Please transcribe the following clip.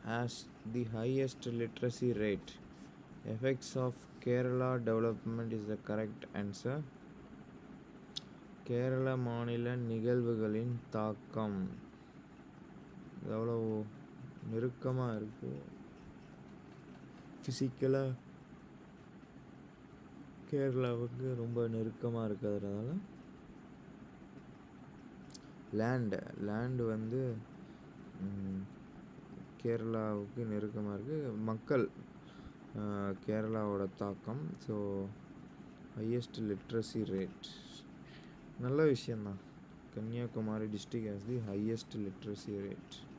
has the highest literacy rate effects of Kerala development is the correct answer Kerala மாநில நிகழ்வுகளின் தாக்கம் எவ்வளோ நெருக்கமாக இருக்குது ஃபிசிக்கலாக கேரளாவுக்கு ரொம்ப நெருக்கமாக இருக்கிறதுனால லேண்டு லேண்டு வந்து ம், கேரளாவுக்கு நெருக்கமாக இருக்குது மக்கள் ஆஹ், கேரளாவோட தாக்கம் ஸோ ஹையஸ்ட் லிட்ரஸி ரேட் நல்ல விஷயந்தான் Kanyakumari district has the highest literacy rate